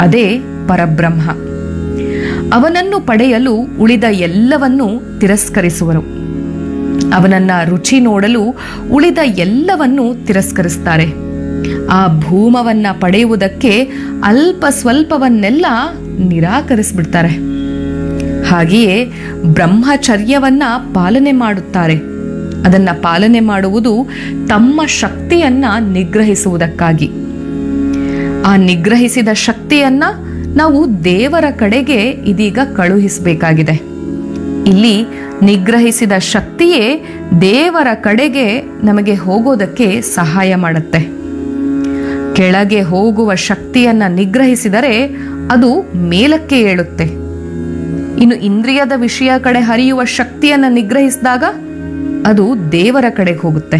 ಅದೇ ಪರಬ್ರಹ್ಮ ಅವನನ್ನು ಪಡೆಯಲು ಉಳಿದ ಎಲ್ಲವನ್ನೂ ತಿರಸ್ಕರಿಸುವರು ಅವನನ್ನ ರುಚಿ ನೋಡಲು ಉಳಿದ ಎಲ್ಲವನ್ನೂ ತಿರಸ್ಕರಿಸ್ತಾರೆ ಆ ಭೂಮವನ್ನ ಪಡೆಯುವುದಕ್ಕೆ ಅಲ್ಪ ಸ್ವಲ್ಪವನ್ನೆಲ್ಲ ನಿರಾಕರಿಸ್ಬಿಡ್ತಾರೆ ಹಾಗೆಯೇ ಬ್ರಹ್ಮಚರ್ಯವನ್ನ ಪಾಲನೆ ಮಾಡುತ್ತಾರೆ ಅದನ್ನ ಪಾಲನೆ ಮಾಡುವುದು ತಮ್ಮ ಶಕ್ತಿಯನ್ನ ನಿಗ್ರಹಿಸುವುದಕ್ಕಾಗಿ ಆ ನಿಗ್ರಹಿಸಿದ ಶಕ್ತಿಯನ್ನ ನಾವು ದೇವರ ಕಡೆಗೆ ಇದೀಗ ಕಳುಹಿಸಬೇಕಾಗಿದೆ ಇಲ್ಲಿ ನಿಗ್ರಹಿಸಿದ ಶಕ್ತಿಯೇ ದೇವರ ಕಡೆಗೆ ನಮಗೆ ಹೋಗೋದಕ್ಕೆ ಸಹಾಯ ಮಾಡುತ್ತೆ ಕೆಳಗೆ ಹೋಗುವ ಶಕ್ತಿಯನ್ನ ನಿಗ್ರಹಿಸಿದರೆ ಅದು ಮೇಲಕ್ಕೆ ಏಳುತ್ತೆ ಇನ್ನು ಇಂದ್ರಿಯದ ವಿಷಯ ಕಡೆ ಹರಿಯುವ ಶಕ್ತಿಯನ್ನ ನಿಗ್ರಹಿಸಿದಾಗ ಅದು ದೇವರ ಕಡೆಗೆ ಹೋಗುತ್ತೆ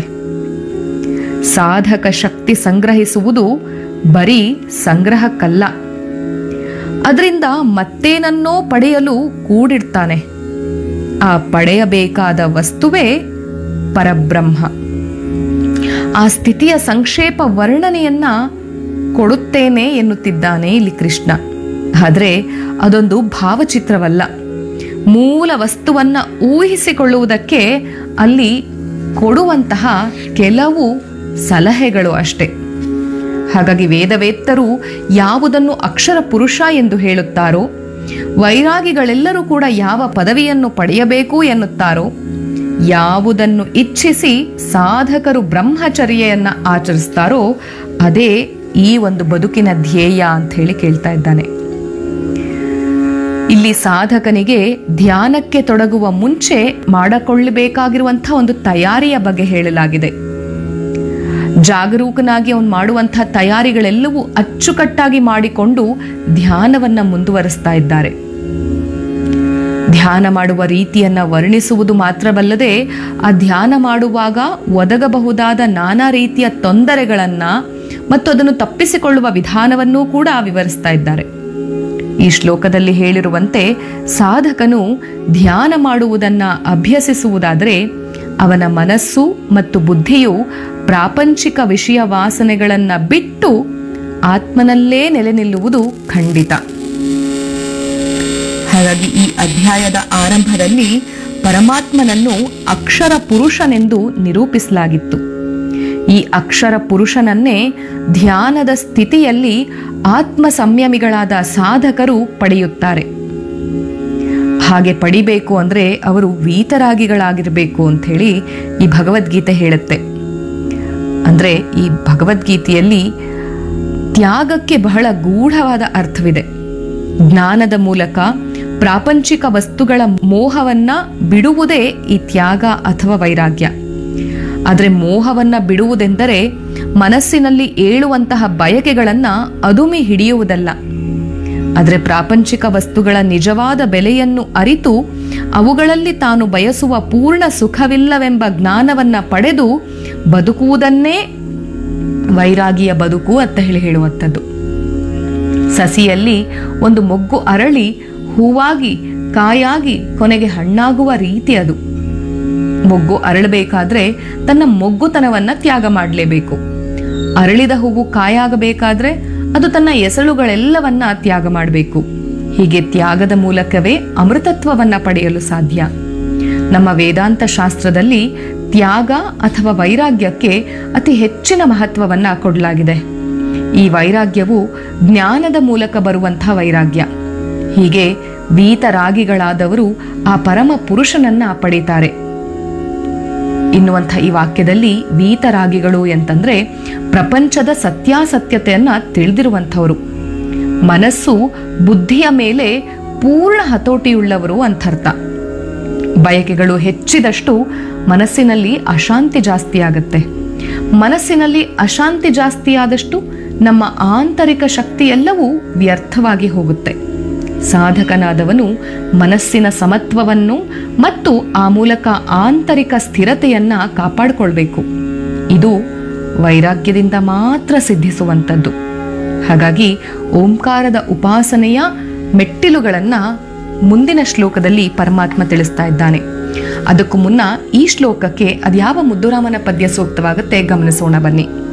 ಸಾಧಕ ಶಕ್ತಿ ಸಂಗ್ರಹಿಸುವುದು ಬರೀ ಸಂಗ್ರಹಕ್ಕಲ್ಲ ಅದರಿಂದ ಮತ್ತೇನನ್ನೋ ಪಡೆಯಲು ಕೂಡಿಡ್ತಾನೆ ಆ ಪಡೆಯಬೇಕಾದ ವಸ್ತುವೇ ಪರಬ್ರಹ್ಮ ಆ ಸ್ಥಿತಿಯ ಸಂಕ್ಷೇಪ ವರ್ಣನೆಯನ್ನ ಕೊಡುತ್ತೇನೆ ಎನ್ನುತ್ತಿದ್ದಾನೆ ಇಲ್ಲಿ ಕೃಷ್ಣ ಆದರೆ ಅದೊಂದು ಭಾವಚಿತ್ರವಲ್ಲ ಮೂಲ ವಸ್ತುವನ್ನ ಊಹಿಸಿಕೊಳ್ಳುವುದಕ್ಕೆ ಅಲ್ಲಿ ಕೊಡುವಂತಹ ಕೆಲವು ಸಲಹೆಗಳು ಅಷ್ಟೆ ಹಾಗಾಗಿ ವೇದವೇತ್ತರು ಯಾವುದನ್ನು ಅಕ್ಷರ ಪುರುಷ ಎಂದು ಹೇಳುತ್ತಾರೋ ವೈರಾಗಿಗಳೆಲ್ಲರೂ ಕೂಡ ಯಾವ ಪದವಿಯನ್ನು ಪಡೆಯಬೇಕು ಎನ್ನುತ್ತಾರೋ ಯಾವುದನ್ನು ಇಚ್ಛಿಸಿ ಸಾಧಕರು ಬ್ರಹ್ಮಚರ್ಯೆಯನ್ನ ಆಚರಿಸ್ತಾರೋ ಅದೇ ಈ ಒಂದು ಬದುಕಿನ ಧ್ಯೇಯ ಅಂತ ಹೇಳಿ ಕೇಳ್ತಾ ಇದ್ದಾನೆ ಇಲ್ಲಿ ಸಾಧಕನಿಗೆ ಧ್ಯಾನಕ್ಕೆ ತೊಡಗುವ ಮುಂಚೆ ಮಾಡಿಕೊಳ್ಳಬೇಕಾಗಿರುವಂತಹ ಒಂದು ತಯಾರಿಯ ಬಗ್ಗೆ ಹೇಳಲಾಗಿದೆ ಜಾಗರೂಕನಾಗಿ ಅವನು ಮಾಡುವಂತಹ ತಯಾರಿಗಳೆಲ್ಲವೂ ಅಚ್ಚುಕಟ್ಟಾಗಿ ಮಾಡಿಕೊಂಡು ಧ್ಯಾನವನ್ನ ಮುಂದುವರಿಸ್ತಾ ಇದ್ದಾರೆ ಧ್ಯಾನ ಮಾಡುವ ರೀತಿಯನ್ನ ವರ್ಣಿಸುವುದು ಮಾತ್ರವಲ್ಲದೆ ಆ ಧ್ಯಾನ ಮಾಡುವಾಗ ಒದಗಬಹುದಾದ ನಾನಾ ರೀತಿಯ ತೊಂದರೆಗಳನ್ನ ಮತ್ತು ಅದನ್ನು ತಪ್ಪಿಸಿಕೊಳ್ಳುವ ವಿಧಾನವನ್ನೂ ಕೂಡ ವಿವರಿಸ್ತಾ ಇದ್ದಾರೆ ಈ ಶ್ಲೋಕದಲ್ಲಿ ಹೇಳಿರುವಂತೆ ಸಾಧಕನು ಧ್ಯಾನ ಮಾಡುವುದನ್ನ ಅಭ್ಯಸಿಸುವುದಾದರೆ ಅವನ ಮನಸ್ಸು ಮತ್ತು ಬುದ್ಧಿಯು ಪ್ರಾಪಂಚಿಕ ವಿಷಯ ವಾಸನೆಗಳನ್ನ ಬಿಟ್ಟು ಆತ್ಮನಲ್ಲೇ ನೆಲೆ ನಿಲ್ಲುವುದು ಖಂಡಿತ ಹಾಗಾಗಿ ಈ ಅಧ್ಯಾಯದ ಆರಂಭದಲ್ಲಿ ಪರಮಾತ್ಮನನ್ನು ಅಕ್ಷರ ಪುರುಷನೆಂದು ನಿರೂಪಿಸಲಾಗಿತ್ತು ಈ ಅಕ್ಷರ ಪುರುಷನನ್ನೇ ಧ್ಯಾನದ ಸ್ಥಿತಿಯಲ್ಲಿ ಆತ್ಮ ಸಂಯಮಿಗಳಾದ ಸಾಧಕರು ಪಡೆಯುತ್ತಾರೆ ಹಾಗೆ ಪಡಿಬೇಕು ಅಂದ್ರೆ ಅವರು ವೀತರಾಗಿಗಳಾಗಿರಬೇಕು ಅಂತ ಹೇಳಿ ಈ ಭಗವದ್ಗೀತೆ ಹೇಳುತ್ತೆ ಅಂದ್ರೆ ಈ ಭಗವದ್ಗೀತೆಯಲ್ಲಿ ತ್ಯಾಗಕ್ಕೆ ಬಹಳ ಗೂಢವಾದ ಅರ್ಥವಿದೆ ಜ್ಞಾನದ ಮೂಲಕ ಪ್ರಾಪಂಚಿಕ ವಸ್ತುಗಳ ಮೋಹವನ್ನ ಬಿಡುವುದೇ ಈ ತ್ಯಾಗ ಅಥವಾ ವೈರಾಗ್ಯ ಆದರೆ ಮೋಹವನ್ನ ಬಿಡುವುದೆಂದರೆ ಮನಸ್ಸಿನಲ್ಲಿ ಏಳುವಂತಹ ಬಯಕೆಗಳನ್ನ ಅದುಮಿ ಹಿಡಿಯುವುದಲ್ಲ ಆದರೆ ಪ್ರಾಪಂಚಿಕ ವಸ್ತುಗಳ ನಿಜವಾದ ಬೆಲೆಯನ್ನು ಅರಿತು ಅವುಗಳಲ್ಲಿ ತಾನು ಬಯಸುವ ಪೂರ್ಣ ಸುಖವಿಲ್ಲವೆಂಬ ಜ್ಞಾನವನ್ನ ಪಡೆದು ಬದುಕುವುದನ್ನೇ ವೈರಾಗಿಯ ಬದುಕು ಅಂತ ಹೇಳಿ ಹೇಳುವಂಥದ್ದು ಸಸಿಯಲ್ಲಿ ಒಂದು ಮೊಗ್ಗು ಅರಳಿ ಹೂವಾಗಿ ಕಾಯಾಗಿ ಕೊನೆಗೆ ಹಣ್ಣಾಗುವ ರೀತಿ ಅದು ಮೊಗ್ಗು ಅರಳಬೇಕಾದ್ರೆ ತನ್ನ ಮೊಗ್ಗುತನವನ್ನ ತ್ಯಾಗ ಮಾಡಲೇಬೇಕು ಅರಳಿದ ಹೂವು ಕಾಯಾಗಬೇಕಾದ್ರೆ ಅದು ತನ್ನ ಎಸಳುಗಳೆಲ್ಲವನ್ನ ತ್ಯಾಗ ಮಾಡಬೇಕು ಹೀಗೆ ತ್ಯಾಗದ ಮೂಲಕವೇ ಅಮೃತತ್ವವನ್ನ ಪಡೆಯಲು ಸಾಧ್ಯ ನಮ್ಮ ವೇದಾಂತ ಶಾಸ್ತ್ರದಲ್ಲಿ ತ್ಯಾಗ ಅಥವಾ ವೈರಾಗ್ಯಕ್ಕೆ ಅತಿ ಹೆಚ್ಚಿನ ಮಹತ್ವವನ್ನ ಕೊಡಲಾಗಿದೆ ಈ ವೈರಾಗ್ಯವು ಜ್ಞಾನದ ಮೂಲಕ ಬರುವಂತಹ ವೈರಾಗ್ಯ ಹೀಗೆ ವೀತರಾಗಿಗಳಾದವರು ಆ ಪರಮ ಪುರುಷನನ್ನ ಪಡೀತಾರೆ ಎನ್ನುವಂಥ ಈ ವಾಕ್ಯದಲ್ಲಿ ವೀತರಾಗಿಗಳು ಎಂತಂದ್ರೆ ಪ್ರಪಂಚದ ಸತ್ಯಾಸತ್ಯತೆಯನ್ನ ತಿಳಿದಿರುವಂಥವರು ಮನಸ್ಸು ಬುದ್ಧಿಯ ಮೇಲೆ ಪೂರ್ಣ ಹತೋಟಿಯುಳ್ಳವರು ಅಂತರ್ಥ ಬಯಕೆಗಳು ಹೆಚ್ಚಿದಷ್ಟು ಮನಸ್ಸಿನಲ್ಲಿ ಅಶಾಂತಿ ಜಾಸ್ತಿ ಆಗತ್ತೆ ಮನಸ್ಸಿನಲ್ಲಿ ಅಶಾಂತಿ ಜಾಸ್ತಿ ಆದಷ್ಟು ನಮ್ಮ ಆಂತರಿಕ ಶಕ್ತಿ ಎಲ್ಲವೂ ವ್ಯರ್ಥವಾಗಿ ಹೋಗುತ್ತೆ ಸಾಧಕನಾದವನು ಮನಸ್ಸಿನ ಸಮತ್ವವನ್ನು ಮತ್ತು ಆ ಮೂಲಕ ಆಂತರಿಕ ಸ್ಥಿರತೆಯನ್ನ ಕಾಪಾಡಿಕೊಳ್ಬೇಕು ಇದು ವೈರಾಗ್ಯದಿಂದ ಮಾತ್ರ ಸಿದ್ಧಿಸುವಂಥದ್ದು ಹಾಗಾಗಿ ಓಂಕಾರದ ಉಪಾಸನೆಯ ಮೆಟ್ಟಿಲುಗಳನ್ನ ಮುಂದಿನ ಶ್ಲೋಕದಲ್ಲಿ ಪರಮಾತ್ಮ ತಿಳಿಸ್ತಾ ಇದ್ದಾನೆ ಅದಕ್ಕೂ ಮುನ್ನ ಈ ಶ್ಲೋಕಕ್ಕೆ ಅದ್ಯಾವ ಮುದ್ದುರಾಮನ ಪದ್ಯ ಸೂಕ್ತವಾಗುತ್ತೆ ಗಮನಿಸೋಣ ಬನ್ನಿ